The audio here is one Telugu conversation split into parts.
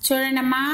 చూడండమ్మా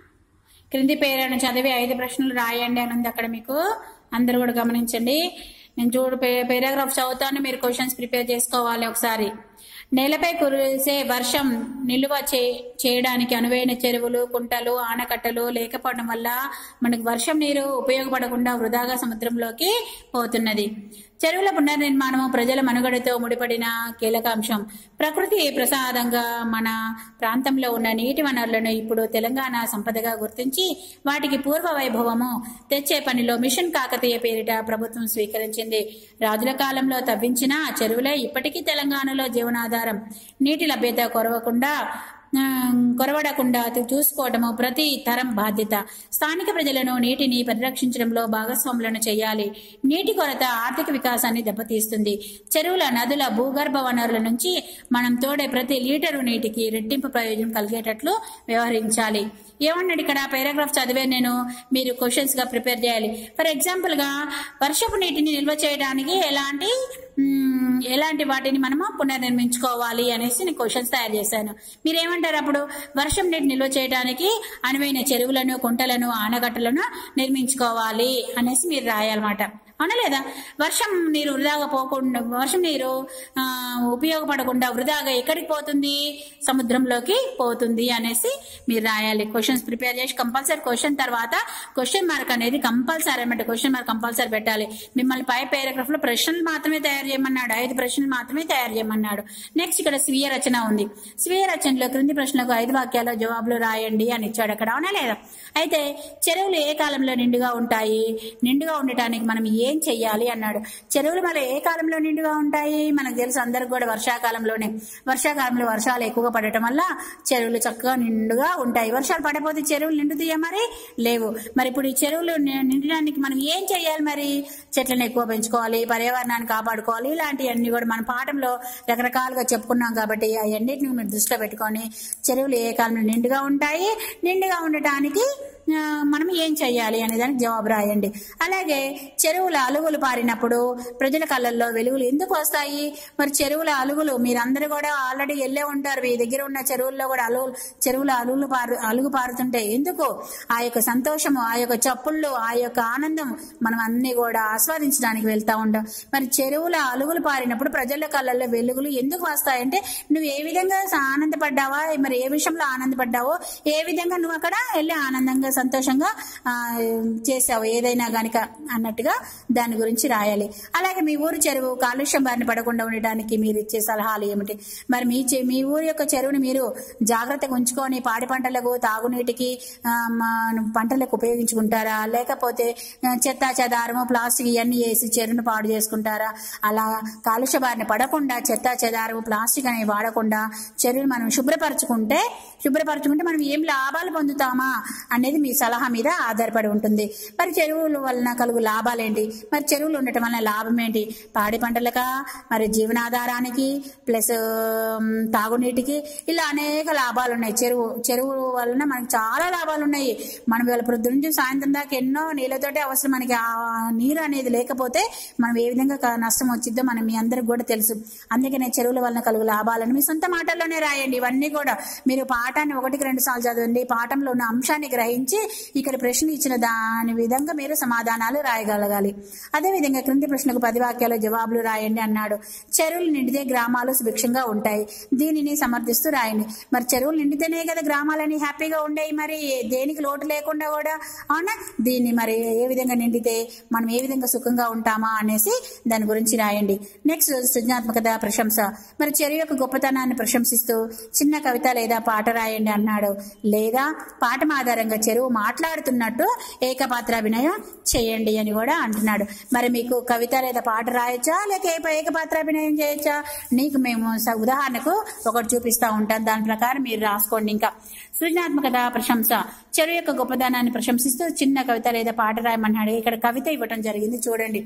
క్రింది పేరును చదివి ఐదు ప్రశ్నలు రాయండి అని ఉంది అక్కడ మీకు అందరూ కూడా గమనించండి నేను చూడు పేరాగ్రాఫ్ చదువుతాను మీరు క్వశ్చన్స్ ప్రిపేర్ చేసుకోవాలి ఒకసారి నేలపై కురిసే వర్షం నిల్వ చే చేయడానికి అనువైన చెరువులు కుంటలు ఆనకట్టలు లేకపోవడం వల్ల మనకు వర్షం నీరు ఉపయోగపడకుండా వృధాగా సముద్రంలోకి పోతున్నది చెరువుల పునర్నిర్మాణము ప్రజల మనుగడతో ముడిపడిన కీలక అంశం ప్రకృతి ప్రసాదంగా మన ప్రాంతంలో ఉన్న నీటి వనరులను ఇప్పుడు తెలంగాణ సంపదగా గుర్తించి వాటికి పూర్వ వైభవము తెచ్చే పనిలో మిషన్ కాకతీయ పేరిట ప్రభుత్వం స్వీకరించింది రాజుల కాలంలో తవ్వించిన చెరువులే ఇప్పటికీ తెలంగాణలో జీవనాధారం నీటి లభ్యత కొరవకుండా ఆ, కొరవడకుండా అది చూసుకోవడము ప్రతి తరం బాధ్యత స్థానిక ప్రజలను నీటిని పరిరక్షించడంలో భాగస్వాములను చేయాలి నీటి కొరత ఆర్థిక వికాసాన్ని దెబ్బతీస్తుంది చెరువుల నదుల భూగర్భ వనరుల నుంచి మనం తోడే ప్రతి లీటరు నీటికి రెట్టింపు ప్రయోజనం కలిగేటట్లు వ్యవహరించాలి ఏమన్నాడు ఇక్కడ పారాగ్రాఫ్ చదివే నేను మీరు క్వశ్చన్స్ గా ప్రిపేర్ చేయాలి ఫర్ ఎగ్జాంపుల్ గా వర్షపు నీటిని నిల్వ చేయడానికి ఎలాంటి మ్మ్, ఎలాంటి వాటిని మనము పునర్నిర్మించుకోవాలి అనేసి నేను క్వశ్చన్స్ తయారు చేశాను మీరేమంటారు అప్పుడు వర్షం నీటి నిల్వ చేయడానికి అనువైన చెరువులను కుంటలను ఆనకట్టలను నిర్మించుకోవాలి అనేసి మీరు రాయాలన్నమాట అవునా లేదా వర్షం నీరు వృధాగా పోకుండా వర్షం నీరు ఆ, ఉపయోగపడకుండా వృధాగా ఎక్కడికి పోతుంది సముద్రంలోకి పోతుంది అనేసి మీరు రాయాలి క్వశ్చన్స్ ప్రిపేర్ చేసి కంపల్సరీ క్వశ్చన్ తర్వాత క్వశ్చన్ మార్క్ అనేది కంపల్సరీ అనమాట క్వశ్చన్ మార్క్ కంపల్సరీ పెట్టాలి మిమ్మల్ని పై పారాగ్రాఫ్ లో ప్రశ్నలు మాత్రమే తయారు చేయమన్నాడు ఐదు ప్రశ్నలు మాత్రమే తయారు చేయమన్నాడు నెక్స్ట్ ఇక్కడ స్వీయ రచన ఉంది స్వీయ రచనలో క్రింది ప్రశ్నలకు ఐదు వాక్యాల జవాబులు రాయండి అని ఇచ్చాడు అక్కడ అవునా లేదా అయితే చెరువులు ఏ కాలంలో నిండుగా ఉంటాయి నిండుగా ఉండటానికి మనం ఏం చెయ్యాలి అన్నాడు చెరువులు మరి ఏ కాలంలో నిండుగా ఉంటాయి మనకు తెలుసు అందరికి కూడా వర్షాకాలంలోనే వర్షాకాలంలో వర్షాలు ఎక్కువగా పడటం వల్ల చెరువులు చక్కగా నిండుగా ఉంటాయి వర్షాలు పడకపోతే చెరువులు నిండుతాయా మరి లేవు మరి ఇప్పుడు ఈ చెరువులు ని- నిండడానికి మనం ఏం చేయాలి మరి చెట్లను ఎక్కువ పెంచుకోవాలి పర్యావరణాన్ని కాపాడుకోవాలి ఇలాంటివన్నీ కూడా మన పాఠంలో రకరకాలుగా చెప్పుకున్నాం కాబట్టి అవన్నిటిని మీరు దృష్టిలో పెట్టుకొని చెరువులు ఏ కాలంలో నిండుగా ఉంటాయి నిండుగా ఉండటానికి ఆ, మనం ఏం చేయాలి అనే దానికి జవాబు రాయండి అలాగే చెరువుల అలుగులు పారినప్పుడు ప్రజల కళ్ళల్లో వెలుగులు ఎందుకు వస్తాయి మరి చెరువుల అలుగులు మీరందరూ కూడా ఆల్రెడీ వెళ్ళే ఉంటారు మీ దగ్గర ఉన్న చెరువుల్లో కూడా అలుగులు చెరువుల అలుగులు పారు అలుగు పారుతుంటే ఎందుకు ఆ యొక్క సంతోషము ఆ యొక్క చప్పుళ్ళు ఆ యొక్క ఆనందం మనం అన్ని కూడా ఆస్వాదించడానికి వెళ్తా ఉంటాం మరి చెరువుల అలుగులు పారినప్పుడు ప్రజల కళ్ళల్లో వెలుగులు ఎందుకు వస్తాయంటే నువ్వు ఏ విధంగా ఆనందపడ్డావా మరి ఏ విషయంలో ఆనందపడ్డావో ఏ విధంగా నువ్వు అక్కడ వెళ్ళి ఆనందంగా సంతోషంగా ఆ, చేసావు ఏదైనా గనుక అన్నట్టుగా దాని గురించి రాయాలి అలాగే మీ ఊరు చెరువు కాలుష్యం బారిన పడకుండా ఉండటానికి మీరు ఇచ్చే సలహాలు ఏమిటి మరి మీ చె- మీ ఊరి యొక్క చెరువుని మీరు జాగ్రత్తగా ఉంచుకొని పాడి పంటలకు తాగునీటికి ఆ, మా పంటలకు ఉపయోగించుకుంటారా లేకపోతే ఆ, చెత్త చెదారము ప్లాస్టిక్ ఇవన్నీ వేసి చెరువును పాడు చేసుకుంటారా అలా కాలుష్య బారిన పడకుండా చెత్త చెదారము ప్లాస్టిక్ అనేవి వాడకుండా చెరువును మనం శుభ్రపరచుకుంటే శుభ్రపరచుకుంటే మనం ఏం లాభాలు పొందుతామా అనేది మీ సలహా మీద ఆధారపడి ఉంటుంది మరి చెరువుల వలన కలుగు లాభాలేంటి మరి చెరువులు ఉండటం వలన లాభం ఏంటి పాడి పంటలకా మరి జీవనాధారానికి ప్లస్ ఉమ్, తాగునీటికి ఇలా అనేక లాభాలు ఉన్నాయి చెరువు చెరువు వలన మనకి చాలా లాభాలు ఉన్నాయి మనం ఇవాళ ప్రొద్దు నుంచి సాయంత్రం దాకా ఎన్నో నీళ్ళతోటే అవసరం మనకి ఆ నీరు అనేది లేకపోతే మనం ఏ విధంగా క- నష్టం వచ్చిద్దో మనం మీ అందరికి కూడా తెలుసు అందుకనే చెరువుల వలన కలుగు లాభాలను మీ సొంత మాటల్లోనే రాయండి ఇవన్నీ కూడా మీరు పాఠాన్ని ఒకటికి రెండు సార్లు చదవండి పాఠంలో ఉన్న అంశాన్ని గ్రహించి ఇక్కడ ప్రశ్న ఇచ్చిన దాని విధంగా మీరు సమాధానాలు రాయగలగాలి అదేవిధంగా క్రింది ప్రశ్నకు పది వాక్యాలు జవాబులు రాయండి అన్నాడు చెరువులు నిండితే గ్రామాలు సుభిక్షంగా ఉంటాయి దీనిని సమర్థిస్తూ రాయండి మరి చెరువులు నిండితేనే కదా గ్రామాలని హ్యాపీగా ఉండేవి మరి దేనికి లోటు లేకుండా కూడా అవునా దీన్ని మరి ఏ విధంగా నిండితే మనం ఏ విధంగా సుఖంగా ఉంటామా అనేసి దాని గురించి రాయండి నెక్స్ట్ సృజనాత్మకత ప్రశంస మరి చెరువు యొక్క గొప్పతనాన్ని ప్రశంసిస్తూ చిన్న కవిత లేదా పాట రాయండి అన్నాడు లేదా పాఠం ఆధారంగా చెరువు మాట్లాడుతున్నట్టు ఏకపాత్రాభినయం చేయండి అని కూడా అంటున్నాడు మరి మీకు కవిత లేదా పాట రాయొచ్చా లేక ఏక- ఏకపాత్రాభినయం చేయొచ్చా నీకు మేము స- ఉదాహరణకు ఒకటి చూపిస్తా ఉంటాం దాని ప్రకారం మీరు రాసుకోండి ఇంకా సృజనాత్మకత ప్రశంస చెరువు యొక్క గొప్పదనాన్ని ప్రశంసిస్తూ చిన్న కవిత లేదా పాట రాయమన్నాడు ఇక్కడ కవిత ఇవ్వటం జరిగింది చూడండి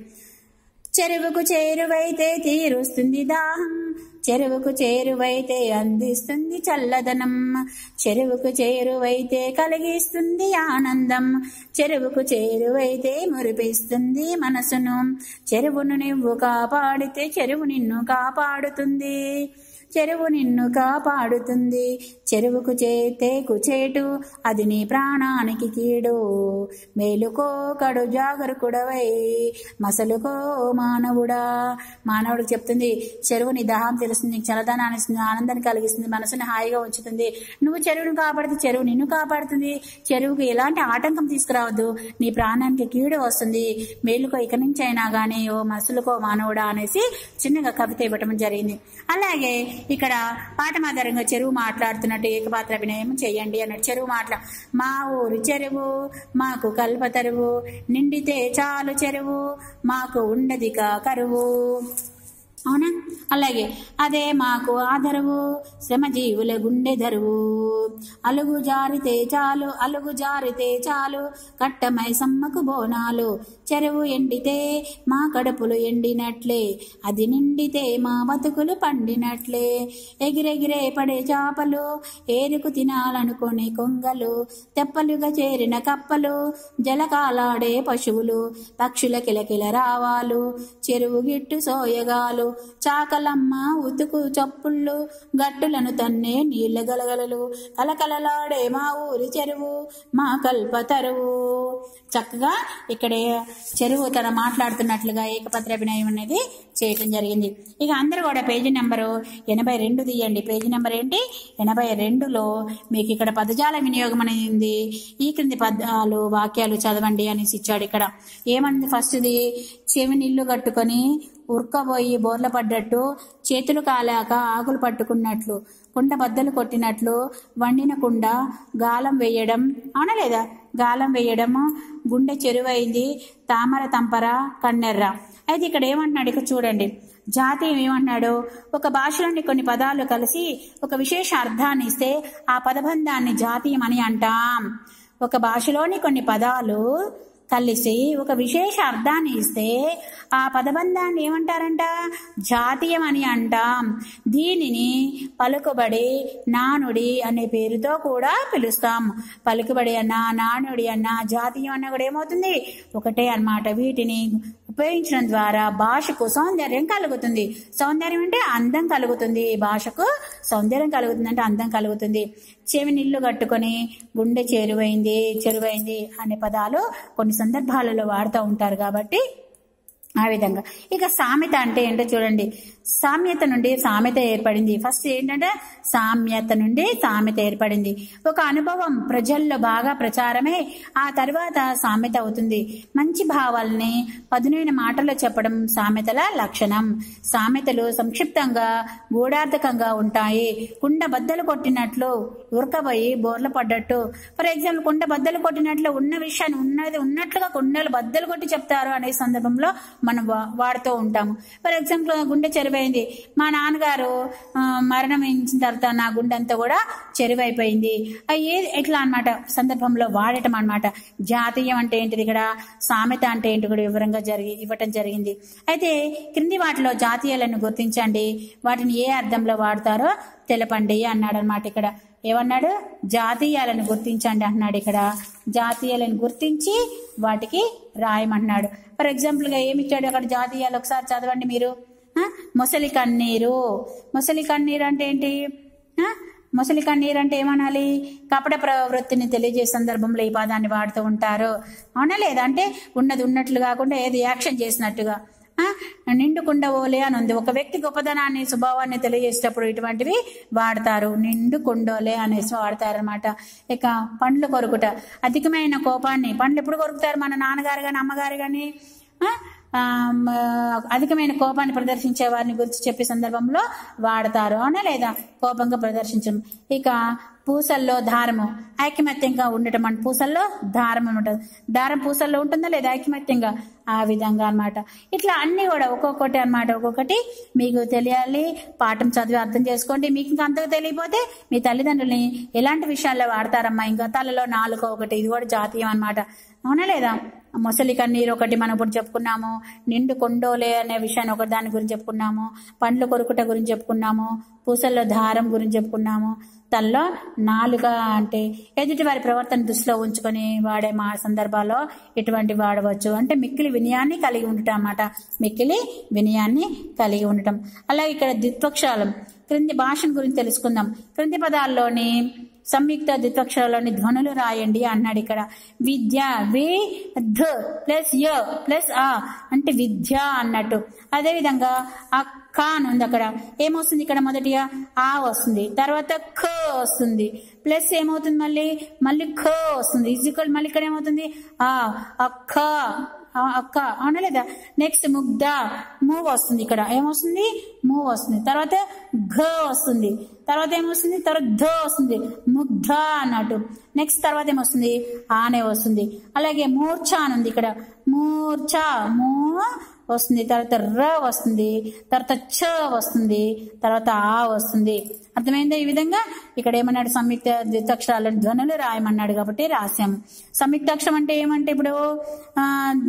చెరువుకు చేరువైతే తీరుస్తుంది దాహం చెరువుకు చేరువైతే అందిస్తుంది చల్లదనం చెరువుకు చేరువైతే కలిగిస్తుంది ఆనందం చెరువుకు చేరువైతే మురిపిస్తుంది మనసును చెరువును నువ్వు కాపాడితే చెరువు నిన్ను కాపాడుతుంది చెరువు నిన్ను కాపాడుతుంది చెరువుకు చేతే కుచేటు అది నీ ప్రాణానికి కీడు మేలుకో కడు జాగరుకుడవై మసలుకో మానవుడా మానవుడికి చెప్తుంది చెరువు నీ దాహం తెలుస్తుంది నీకు చల్లదనాన్ని ఇస్తుంది ఆనందాన్ని కలిగిస్తుంది మనసుని హాయిగా ఉంచుతుంది నువ్వు చెరువును కాపాడితే చెరువు నిన్ను కాపాడుతుంది చెరువుకు ఎలాంటి ఆటంకం తీసుకురావద్దు నీ ప్రాణానికి కీడు వస్తుంది మేలుకో ఇక నుంచి అయినా గానీ ఓ మసులుకో మానవుడా అనేసి చిన్నగా కవిత ఇవ్వటం జరిగింది అలాగే ఇక్కడ పాఠమాధారంగా చెరువు మాట్లాడుతున్నట్టు ఏకపాత్ర అభినయం చేయండి అన్నట్టు చెరువు మాట్లా మా ఊరు చెరువు మాకు కల్పతరువు నిండితే చాలు చెరువు మాకు ఉండదిక కరువు అవునా అలాగే అదే మాకు ఆదరవు శ్రమజీవుల గుండె ధరువు అలుగు జారితే చాలు అలుగు జారితే చాలు కట్టమై సమ్మకు బోనాలు చెరువు ఎండితే మా కడుపులు ఎండినట్లే అది నిండితే మా బతుకులు పండినట్లే ఎగిరెగిరే పడే చేపలు ఏరుకు తినాలనుకునే కొంగలు తెప్పలుగా చేరిన కప్పలు జలకాలాడే పశువులు పక్షుల కిలకిల రావాలు చెరువు గిట్టు సోయగాలు చాకలమ్మ ఉతుకు చప్పుళ్ళు గట్టులను తన్నే నీళ్ళ గలగలలు కలకలలాడే మా ఊరి చెరువు మా కల్ప తరువు చక్కగా ఇక్కడే చెరువు తన మాట్లాడుతున్నట్లుగా ఏకపత్ర అభినయం అనేది చేయటం జరిగింది ఇక అందరూ కూడా పేజీ నెంబరు ఎనభై రెండు తీయండి పేజీ నెంబర్ ఏంటి ఎనభై రెండులో మీకు ఇక్కడ పదజాల వినియోగం అనేది ఉంది ఈ క్రింది పదాలు వాక్యాలు చదవండి అనేసి ఇచ్చాడు ఇక్కడ ఏమంది ఫస్ట్ది చెవి నీళ్లు కట్టుకొని ఉరకబోయి బోర్ల పడ్డట్టు చేతులు కాలాక ఆకులు పట్టుకున్నట్లు కుండ బద్దలు కొట్టినట్లు వండిన కుండ గాలం వేయడం అవునా లేదా గాలం వేయడం గుండె చెరువైంది తామర తంపర కన్నెర్ర అయితే ఇక్కడ ఏమంటున్నాడు ఇక్కడ చూడండి జాతీయం ఏమన్నాడు ఒక భాషలోని కొన్ని పదాలు కలిసి ఒక విశేష అర్థాన్ని ఇస్తే ఆ పదబంధాన్ని జాతీయం అని అంటాం ఒక భాషలోని కొన్ని పదాలు కలిసి ఒక విశేష అర్థాన్ని ఇస్తే ఆ పదబంధాన్ని ఏమంటారంట జాతీయం అని అంటాం దీనిని పలుకుబడి నానుడి అనే పేరుతో కూడా పిలుస్తాం పలుకుబడి అన్న నానుడి అన్న జాతీయం అన్న కూడా ఏమవుతుంది ఒకటే అన్నమాట వీటిని ఉపయోగించడం ద్వారా భాషకు సౌందర్యం కలుగుతుంది సౌందర్యం అంటే అందం కలుగుతుంది భాషకు సౌందర్యం కలుగుతుంది అంటే అందం కలుగుతుంది చెవి నిల్లు కట్టుకొని గుండె చెరువైంది చెరువైంది అనే పదాలు కొన్ని సందర్భాలలో వాడుతూ ఉంటారు కాబట్టి ఆ విధంగా ఇక సామెత అంటే ఏంటో చూడండి సామ్యత నుండి సామెత ఏర్పడింది ఫస్ట్ ఏంటంటే సామ్యత నుండి సామెత ఏర్పడింది ఒక అనుభవం ప్రజల్లో బాగా ప్రచారమే ఆ తర్వాత సామెత అవుతుంది మంచి భావాల్ని పదునైన మాటల్లో చెప్పడం సామెతల లక్షణం సామెతలు సంక్షిప్తంగా గూఢార్థకంగా ఉంటాయి కుండ బద్దలు కొట్టినట్లు ఉరకబోయి బోర్ల పడ్డట్టు ఫర్ ఎగ్జాంపుల్ కుండ బద్దలు కొట్టినట్లు ఉన్న విషయాన్ని ఉన్నది ఉన్నట్లుగా కుండలు బద్దలు కొట్టి చెప్తారు అనే సందర్భంలో మనం వా- వాడుతూ ఉంటాము ఫర్ ఎగ్జాంపుల్ గుండె చెరువైంది మా నాన్నగారు ఆ, మరణించిన తర్వాత నా గుండె అంతా కూడా చెరువైపోయింది ఆ ఏ ఎట్లా అన్నమాట సందర్భంలో వాడటం అన్నమాట జాతీయం అంటే ఏంటిది ఇక్కడ సామెత అంటే ఏంటి కూడా వివరంగా జరిగి ఇవ్వటం జరిగింది అయితే క్రింది వాటిలో జాతీయాలను గుర్తించండి వాటిని ఏ అర్థంలో వాడతారో తెలపండి అన్నాడు అనమాట ఇక్కడ ఏమన్నాడు జాతీయాలను గుర్తించండి అన్నాడు ఇక్కడ జాతీయాలను గుర్తించి వాటికి రాయమన్నాడు ఫర్ ఎగ్జాంపుల్ గా ఏమి ఇచ్చాడు అక్కడ జాతీయాలు ఒకసారి చదవండి మీరు ఆ? మొసలి కన్నీరు మొసలి కన్నీరు అంటే ఏంటి ఆ? మొసలి కన్నీరు అంటే ఏమనాలి కపట ప్రవృత్తిని తెలియజేసే సందర్భంలో ఈ పదాన్ని వాడుతూ ఉంటారు అవునా లేదా అంటే ఉన్నది ఉన్నట్లు కాకుండా ఏది యాక్షన్ చేసినట్టుగా ఆ? నిండుకుండ ఓలే అని ఉంది ఒక వ్యక్తి గొప్పదనాన్ని స్వభావాన్ని తెలియజేసేటప్పుడు ఇటువంటివి వాడతారు నిండు కుండోలే అనేసి వాడతారనమాట ఇక పండ్లు కొరుకుట అధికమైన కోపాన్ని పండ్లు ఎప్పుడు కొరుకుతారు మన నాన్నగారు కానీ అమ్మగారు కానీ అధికమైన కోపాన్ని ప్రదర్శించే వారిని గురించి చెప్పే సందర్భంలో వాడతారు అవునా లేదా కోపంగా ప్రదర్శించడం ఇక పూసల్లో దారము ఐకమత్యంగా ఉండటం అంటే పూసల్లో దారం ఉంటుంది దారం పూసల్లో ఉంటుందా లేదా ఐకమత్యంగా ఆ విధంగా అన్నమాట ఇట్లా అన్ని కూడా ఒక్కొక్కటి అన్నమాట ఒక్కొక్కటి మీకు తెలియాలి పాఠం చదివి అర్థం చేసుకోండి మీకు ఇంకా అంతగా తెలియపోతే మీ తల్లిదండ్రులని ఎలాంటి విషయాల్లో వాడతారమ్మా ఇంకా తలలో నాలుగు ఒకటి ఇది కూడా జాతీయం అన్నమాట అవునా లేదా మొసలి కన్నీరు ఒకటి మనం ఇప్పుడు చెప్పుకున్నాము నిండు కొండోలే అనే విషయాన్ని ఒకటి దాని గురించి చెప్పుకున్నాము పండ్లు కొరుకుట గురించి చెప్పుకున్నాము పూసల్లో దారం గురించి చెప్పుకున్నాము తల్లో నాలుక అంటే ఎదుటి వారి ప్రవర్తన దృష్టిలో ఉంచుకొని వాడే మా సందర్భాల్లో ఇటువంటి వాడవచ్చు అంటే మిక్కిలి వినయాన్ని కలిగి ఉండటం అన్నమాట మిక్కిలి వినయాన్ని కలిగి ఉండటం అలాగే ఇక్కడ ద్విత్వక్షాలం క్రింది భాషను గురించి తెలుసుకుందాం క్రింది పదాల్లోని సంయుక్త ద్విత్వక్షరాల్లోని ధ్వనులు రాయండి అన్నాడు ఇక్కడ విద్య వి ధ ప్లస్ య ప్లస్ ఆ అంటే విద్య అన్నట్టు అదేవిధంగా ఆ క అని ఉంది అక్కడ ఏమొస్తుంది ఇక్కడ మొదటిగా ఆ వస్తుంది తర్వాత ఖ వస్తుంది ప్లస్ ఏమవుతుంది మళ్ళీ మళ్ళీ ఖ వస్తుంది ఈజ్వల్ మళ్ళీ ఇక్కడ ఏమవుతుంది ఆ అక్క ఆ, అక్క అవునా లేదా నెక్స్ట్ ముగ్ధ మూవ్ వస్తుంది ఇక్కడ ఏమొస్తుంది మూవ్ వస్తుంది తర్వాత ఘ వస్తుంది తర్వాత ఏమొస్తుంది తర్వాత ధ వస్తుంది ముగ్ధ అన్నట్టు నెక్స్ట్ తర్వాత ఏమొస్తుంది ఆనే వస్తుంది అలాగే మూర్ఛ అని ఉంది ఇక్కడ మూర్ఛ మూ వస్తుంది తర్వాత ర వస్తుంది తర్వాత చ వస్తుంది తర్వాత ఆ వస్తుంది అర్థమైందా ఈ విధంగా ఇక్కడ ఏమన్నాడు సంయుక్త ద్వితక్షరాలను ధ్వనులు రాయమన్నాడు కాబట్టి రాశాము సంయుక్తాక్షరం అంటే ఏమంటే ఇప్పుడు ఆ,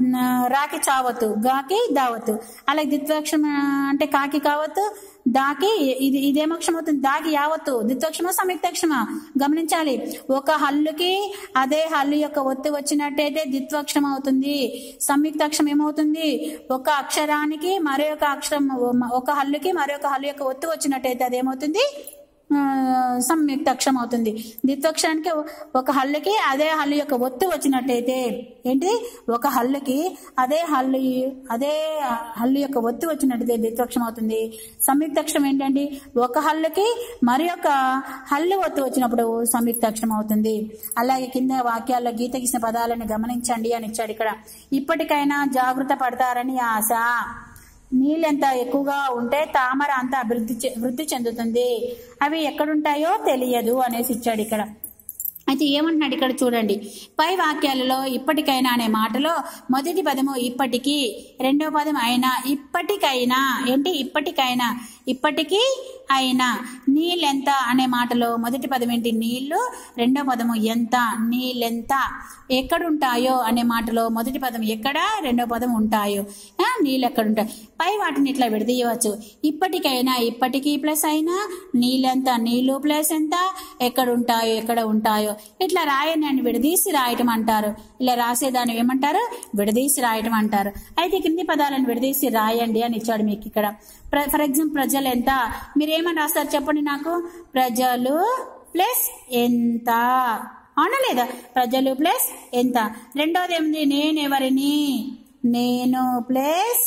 రాకి చావత్తు గాకి దావత్తు అలాగే ద్విత్వాక్షరం ఆ, అంటే కాకి కావత్తు దాకి ఇది ఇదేమక్షరం అవుతుంది దాకి యావత్తు ద్విత్వాక్షమా సంయుక్తాక్షమా గమనించాలి ఒక హల్లుకి అదే హల్లు యొక్క ఒత్తు వచ్చినట్టయితే ద్విత్వాక్షరం అవుతుంది సంయుక్తాక్షరం ఏమవుతుంది ఒక అక్షరానికి మరొక అక్షరం ఒక హల్లుకి మరొక హల్లు యొక్క ఒత్తు వచ్చినట్టయితే అదేమవుతుంది ఆ, సంయుక్త అక్షరం అవుతుంది ద్విత్వక్షరానికి ఒక హల్లుకి అదే హల్లు యొక్క ఒత్తు వచ్చినట్టయితే ఏంటి ఒక హల్లుకి అదే హల్లు అదే హల్లు యొక్క ఒత్తు వచ్చినట్టయితే ద్విత్వక్షరం అవుతుంది సంయుక్తాక్షరం ఏంటండి ఒక హల్లుకి మరి ఒక హల్లు ఒత్తు వచ్చినప్పుడు సంయుక్తాక్షరం అవుతుంది అలాగే కింద వాక్యాల్లో గీత గీసిన పదాలను గమనించండి అని ఇచ్చాడు ఇక్కడ ఇప్పటికైనా జాగృత పడతారని ఆశ నీళ్ళు ఎంత ఎక్కువగా ఉంటే తామర అంత అభివృద్ధి చె- వృద్ధి చెందుతుంది అవి ఎక్కడుంటాయో తెలియదు అనేసి ఇచ్చాడు ఇక్కడ అయితే ఏమంటున్నాడు ఇక్కడ చూడండి పై వాక్యాలలో ఇప్పటికైనా అనే మాటలో మొదటి పదము ఇప్పటికీ రెండో పదం అయినా ఇప్పటికైనా ఏంటి ఇప్పటికైనా ఇప్పటికీ అయినా నీళ్ళెంత అనే మాటలో మొదటి పదం ఏంటి నీళ్లు రెండో పదము ఎంత నీళ్ళెంత ఎక్కడుంటాయో అనే మాటలో మొదటి పదం ఎక్కడ రెండో పదం ఉంటాయో ఆ, నీళ్ళు ఎక్కడుంటాయి పై వాటిని ఇట్లా విడదీయవచ్చు ఇప్పటికైనా ఇప్పటికీ ప్లస్ అయినా నీళ్ళెంత నీళ్ళు ప్లస్ ఎంత ఎక్కడ ఉంటాయో ఎక్కడ ఉంటాయో ఇట్లా రాయని అని విడదీసి రాయటం అంటారు ఇలా రాసేదాన్ని ఏమంటారు విడదీసి రాయటం అంటారు అయితే కింది పదాలను విడదీసి రాయండి అని ఇచ్చాడు మీకు ఇక్కడ ఫర్ ఎగ్జాంపుల్ ప్రజలు ఎంత మీరు ఏమని రాస్తారు చెప్పండి నాకు ప్రజలు ప్లస్ ఎంత అవునా లేదా ప్రజలు ప్లస్ ఎంత రెండోది ఏమిటి నేను ఎవరిని నేను ప్లస్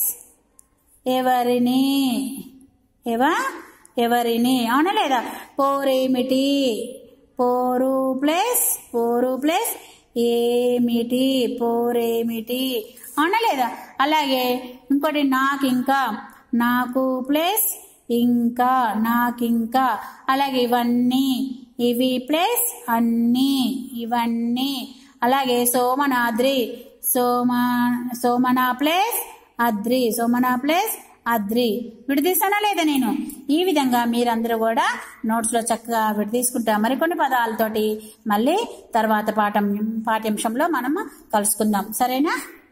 ఎవరిని ఏవా ఎవరిని అవునా లేదా పోరేమిటి పోరు ప్లస్ పోరు ప్లస్ ఏమిటి పోరేమిటి అవునా లేదా అలాగే ఇంకోటి నాకు ఇంకా నాకు ప్లస్ ఇంకా నాకింకా అలాగే ఇవన్నీ ఇవి ప్లస్ అన్ని ఇవన్నీ అలాగే సోమనాద్రి సోమ సోమనా ప్లస్ అద్రి సోమనా ప్లస్ అద్రి విడదీస్తానా లేదా నేను ఈ విధంగా మీరందరూ కూడా నోట్స్ లో చక్కగా విడదీసుకుంటా మరికొన్ని పదాలతోటి మళ్ళీ తర్వాత పాఠం పాఠ్యాంశంలో మనం కలుసుకుందాం సరేనా